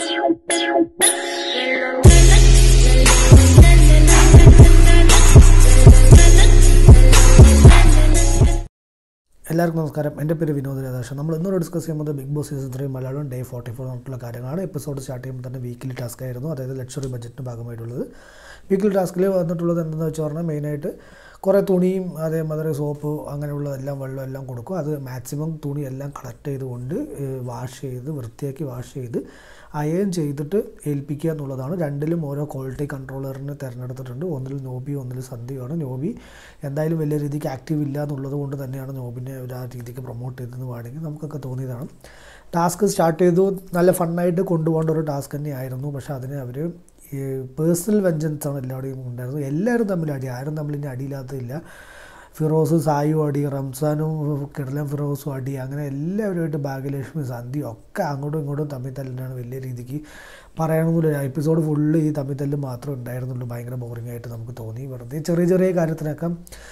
എല്ലാവർക്കും നമസ്കാരം എൻ്റെ പേര് വിനോദ് രാധാകൃഷ്ണൻ നമ്മൾ ഇന്നോട് ഡിസ്കസ് ചെയ്യുന്നത് Bigg Boss season three Malayalam day forty four എന്നിട്ടുള്ള കാര്യങ്ങളാണ് എപ്പിസോഡ് സ്റ്റാർട്ട് ചെയ്യുമ്പോൾ തന്നെ വീക്കിലി ടാസ്ക് ആയിരുന്നു അതായത് ലക്ഷറി ബഡ്ജറ്റിൻ്റെ ഭാഗമായിട്ടുള്ളത് വീക്കിലി ടാസ്കിൽ വന്നിട്ടുള്ളത് എന്തെന്ന് വെച്ച് പറഞ്ഞാൽ മെയിനായിട്ട് കുറേ തുണിയും അതേമാതിരി സോപ്പ് അങ്ങനെയുള്ള എല്ലാം വെള്ളം എല്ലാം കൊടുക്കും അത് മാക്സിമം തുണി എല്ലാം കളക്ട് ചെയ്തുകൊണ്ട് വാഷ് ചെയ്ത് വൃത്തിയാക്കി വാഷ് ചെയ്ത് അയൺ ചെയ്തിട്ട് ഏൽപ്പിക്കുക എന്നുള്ളതാണ് രണ്ടിലും ഓരോ ക്വാളിറ്റി കൺട്രോളറിനെ തിരഞ്ഞെടുത്തിട്ടുണ്ട് ഒന്നിൽ നോബി ഒന്നിൽ സന്ധ്യയാണ് നോബി എന്തായാലും വലിയ രീതിക്ക് ആക്റ്റീവ് ഇല്ല എന്നുള്ളത് കൊണ്ട് തന്നെയാണ് നോബിനെ ഒരു ആ രീതിക്ക് പ്രൊമോട്ട് ചെയ്തതെന്ന് വേണമെങ്കിൽ നമുക്കൊക്കെ തോന്നിയതാണ് ടാസ്ക് സ്റ്റാർട്ട് ചെയ്തു നല്ല ഫണ്ണായിട്ട് കൊണ്ടുപോകേണ്ട ഒരു ടാസ്ക് തന്നെയായിരുന്നു പക്ഷേ അതിന് അവർ ഈ പേഴ്സണൽ വെഞ്ചൻസ് ആണ് എല്ലാവരുടെയും ഉണ്ടായിരുന്നത് എല്ലാവരും തമ്മിൽ അടി ആരും തമ്മിൽ ഇനി അടിയില്ലാത്തതില്ല ഫിറോസ് സായും അടി റംസാനും കിടലൻ ഫിറോസും അടി അങ്ങനെ എല്ലാവരുമായിട്ട് ഭാഗ്യലക്ഷ്മി സന്ധ്യ ഒക്കെ അങ്ങോട്ടും ഇങ്ങോട്ടും തമ്മിൽ തല്ലിനാണ് വലിയ രീതിക്ക് പറയണമെന്നില്ല എപ്പിസോഡ് ഫുള്ള് ഈ തമ്മിൽ തല്ല് മാത്രമേ ഉണ്ടായിരുന്നുള്ളൂ ഭയങ്കര ബോറിംഗ് ആയിട്ട് നമുക്ക് തോന്നി വെറുതെ ചെറിയ ചെറിയ കാര്യത്തിനൊക്കെ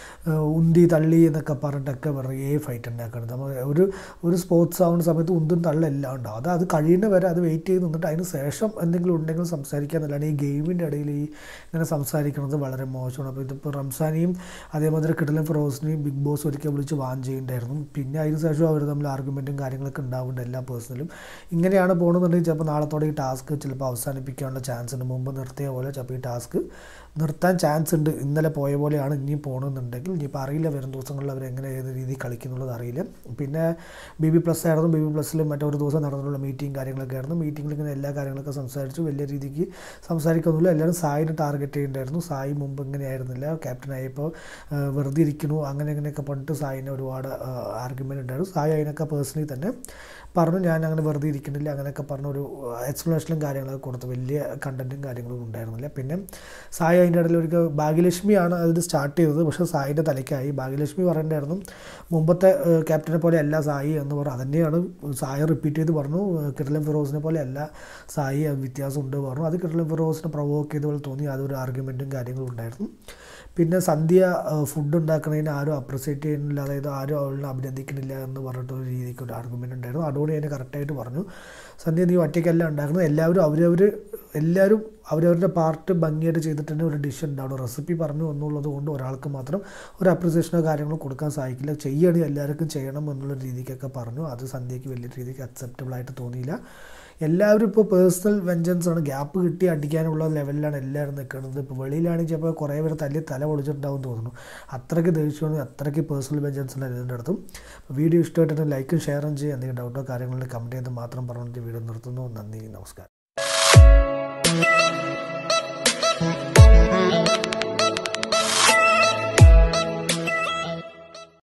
ഉന്തി തള്ളി എന്നൊക്കെ പറഞ്ഞിട്ടൊക്കെ വെറുതെ ഫൈറ്റ് ഉണ്ടാക്കണം നമ്മൾ ഒരു ഒരു സ്പോർട്സ് ആവുന്ന സമയത്ത് ഉന്തും തള്ളും എല്ലാം ഉണ്ടാവും അത് അത് കഴിയുന്ന വരെ അത് വെയിറ്റ് ചെയ്ത് നിന്നിട്ട് അതിന് ശേഷം എന്തെങ്കിലും ഉണ്ടെങ്കിൽ സംസാരിക്കുക എന്നല്ലാണ്ട് ഈ ഗെയിമിൻ്റെ ഇടയിൽ ഈ ഇങ്ങനെ സംസാരിക്കുന്നത് വളരെ മോശമാണ് അപ്പോൾ ഇതിപ്പോൾ റംസാനെയും അതേമാതിരി കിടലൻ ഫിറോസിനെയും ബിഗ് ബോസ് ഒരിക്കൽ വിളിച്ച് വാൻ ചെയ്യുന്നുണ്ടായിരുന്നു പിന്നെ അതിന് ശേഷം അവർ തമ്മിൽ ആർഗ്യുമെൻറ്റും കാര്യങ്ങളൊക്കെ ഉണ്ടാവുന്നുണ്ട് എല്ലാ പേഴ്സണലും ഇങ്ങനെയാണ് പോകുന്നുണ്ടെങ്കിൽ ചിലപ്പോൾ നാളത്തോടെ ഈ ടാസ്ക് ചിലപ്പോൾ അവസാനിപ്പിക്കാനുള്ള ചാൻസ് ഉണ്ട് മുമ്പ് നിർത്തിയ പോലെ ചിലപ്പോൾ ഈ ടാസ്ക് നിർത്താൻ ചാൻസ് ഉണ്ട് ഇന്നലെ പോയ പോലെയാണ് ഇനി പോകണമെന്നുണ്ടെങ്കിൽ ഇനിയിപ്പോൾ അറിയില്ല വരും ദിവസങ്ങളിൽ അവർ എങ്ങനെ ഏത് രീതിയിൽ കളിക്കുന്നുള്ളത് അറിയില്ല പിന്നെ ബി ബി പ്ലസ് ആയിരുന്നു ബി ബി പ്ലസിൽ മറ്റൊരു ദിവസം നടന്നിട്ടുള്ള മീറ്റിംഗ് കാര്യങ്ങളൊക്കെ ആയിരുന്നു മീറ്റിങ്ങിൽ ഇങ്ങനെ എല്ലാ കാര്യങ്ങളൊക്കെ സംസാരിച്ചു വലിയ രീതിക്ക് സംസാരിക്കൊന്നുമില്ല എല്ലാവരും സായിനെ ടാർഗറ്റ് ചെയ്യുന്നുണ്ടായിരുന്നു സായി മുമ്പ് ഇങ്ങനെ ആയിരുന്നില്ല ക്യാപ്റ്റൻ ആയപ്പോൾ വെറുതെ ഇരിക്കണു അങ്ങനെ ഇങ്ങനെയൊക്കെ പറഞ്ഞിട്ട് സായിനെ ഒരുപാട് ആർഗ്യുമെൻ്റ് ഉണ്ടായിരുന്നു സായി അതിനൊക്കെ പേഴ്സണലി തന്നെ പറഞ്ഞു ഞാൻ അങ്ങനെ വെറുതെ ഇരിക്കുന്നില്ല അങ്ങനെയൊക്കെ പറഞ്ഞ ഒരു എക്സ്പ്ലനേഷനും കാര്യങ്ങളൊക്കെ കൊടുത്തു വലിയ കണ്ടൻറ്റും കാര്യങ്ങളും ഉണ്ടായിരുന്നില്ല പിന്നെ സായി അതിൻ്റെ ഇടയിൽ ഒരു ഭാഗ്യലക്ഷ്മിയാണ് അത് സ്റ്റാർട്ട് ചെയ്തത് പക്ഷേ സായിൻ്റെ തലയ്ക്കായി ഭാഗ്യലക്ഷ്മി പറയണ്ടായിരുന്നു മുമ്പത്തെ ക്യാപ്റ്റനെ പോലെ അല്ല സായി എന്ന് പറഞ്ഞു അതന്നെയാണ് സായി റിപ്പീറ്റ് ചെയ്ത് പറഞ്ഞു കിരലൻ ഫിറോസിനെ പോലെ അല്ല സായി വ്യത്യാസമുണ്ട് പറഞ്ഞു അത് കിരലൻ ഫിറോസിനെ പ്രൊവോക്ക് ചെയ്ത പോലെ തോന്നി അതൊരു ആർഗ്യുമെൻറ്റും കാര്യങ്ങളും ഉണ്ടായിരുന്നു പിന്നെ സന്ധ്യ ഫുഡ് ഉണ്ടാക്കുന്നതിന് ആരും അപ്രിസിയേറ്റ് ചെയ്യുന്നില്ല അതായത് ആരും അവളിനെ അഭിനന്ദിക്കുന്നില്ല എന്ന് പറഞ്ഞിട്ടൊരു രീതിക്ക് ഒരു ആർഗ്യുമെൻ്റ് ഉണ്ടായിരുന്നു അതോടെ അതിനെ കറക്റ്റായിട്ട് പറഞ്ഞു സന്ധ്യ നീ ഒറ്റയ്ക്കല്ല ഉണ്ടാക്കുന്നത് എല്ലാവരും അവരവർ എല്ലാവരും അവരവരുടെ പാർട്ട് ഭംഗിയായിട്ട് ചെയ്തിട്ട് തന്നെ ഒരു ഡിഷ് ഉണ്ടാവണം റെസിപ്പി പറഞ്ഞു എന്നുള്ളത് കൊണ്ട് ഒരാൾക്ക് മാത്രം ഒരു അപ്രിസിയേഷനോ കാര്യങ്ങളോ കൊടുക്കാൻ സാധിക്കില്ല ചെയ്യുകയാണെങ്കിൽ എല്ലാവർക്കും ചെയ്യണം എന്നുള്ള രീതിക്കൊക്കെ പറഞ്ഞു അത് സന്ധ്യയ്ക്ക് വലിയ രീതിക്ക് അക്സെപ്റ്റബിൾ ആയിട്ട് തോന്നിയില്ല എല്ലാവരും ഇപ്പോൾ പേഴ്സണൽ വെഞ്ചൻസ് ആണ് ഗ്യാപ്പ് കിട്ടി അടിക്കാനുള്ള ലെവലിലാണ് എല്ലാവരും നിൽക്കുന്നത് ഇപ്പോൾ വെളിയിലാണെങ്കിൽ ചിലപ്പോൾ കുറേ പേര് തല്ലി തല പൊളിച്ചിട്ടുണ്ടാവും തോന്നുന്നു അത്രയ്ക്ക് ദേഷ്യമാണ് അത്രയ്ക്ക് പേഴ്സണൽ വെഞ്ചൻസ് ഉണ്ട് ഇതിൻ്റെ അടുത്തും വീഡിയോ ഇഷ്ടമായിട്ടുണ്ടെങ്കിൽ ലൈക്കും ഷെയറും ചെയ്യുക എന്തെങ്കിലും ഡൗട്ടോ കാര്യങ്ങളിൽ കമൻറ്റ് ചെയ്ത് മാത്രം പറഞ്ഞിട്ട് വീഡിയോ നിർത്തുന്നു നന്ദി നമസ്കാരം